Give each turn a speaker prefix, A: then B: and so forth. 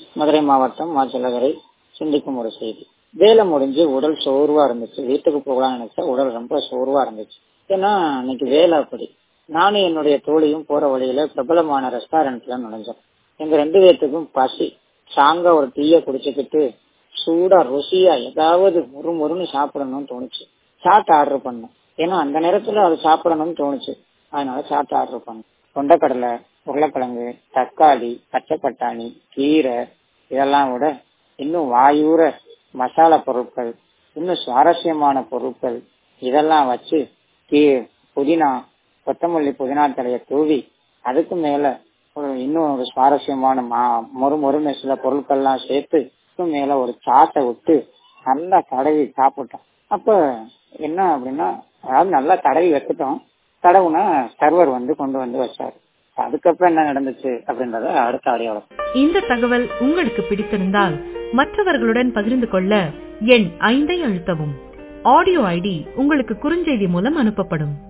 A: மதுரை மாவட்டம் மாச்சலகரை சிந்திக்கும் ஒரு செய்தி வேலை முடிஞ்சு உடல் சோர்வா இருந்துச்சு வீட்டுக்கு போகலாம்னு நினைச்சா உடல் ரொம்ப சோர்வா இருந்துச்சு ஏன்னா இன்னைக்கு வேலை அப்படி நானும் என்னுடைய தோழியும் போற வழியில பிரபலமான ரெஸ்டாரண்ட்ல நுழைஞ்சோம் எங்க ரெண்டு பேர்த்துக்கும் பசி சாங்கா ஒரு டீய குடிச்சுக்கிட்டு சூடா ருசியா ஏதாவது முறு முறுன்னு சாப்பிடணும்னு தோணுச்சு சாட் ஆர்டர் பண்ணோம் ஏன்னா அந்த நேரத்துல அது சாப்பிடணும்னு தோணுச்சு அதனால சாட் ஆர்டர் பண்ணோம் கொண்டக்கடலை உருளைக்கிழங்கு தக்காளி பச்சை பட்டாணி கீரை இதெல்லாம் விட இன்னும் வாயூர மசாலா பொருட்கள் இன்னும் சுவாரஸ்யமான பொருட்கள் இதெல்லாம் வச்சு கீ புதினா கொத்தமல்லி புதினா தலையை தூவி அதுக்கு மேல ஒரு இன்னும் ஒரு சுவாரஸ்யமான மா மொறு மொறுன்னு சில பொருட்கள்லாம் சேர்த்து அதுக்கு மேல ஒரு சாட்டை விட்டு நல்லா தடவி சாப்பிட்டோம் அப்ப என்ன அப்படின்னா அதாவது நல்லா தடவி வச்சுட்டோம் தடவுனா சர்வர் வந்து கொண்டு வந்து வச்சாரு அதுக்கப்புறம் என்ன நடந்துச்சு அப்படின்றத அடுத்த ஆடியோல
B: இந்த தகவல் உங்களுக்கு பிடித்திருந்தால் மற்றவர்களுடன் பகிர்ந்து கொள்ள எண் ஐந்தை அழுத்தவும் ஆடியோ ஐடி உங்களுக்கு குறுஞ்செய்தி மூலம் அனுப்பப்படும்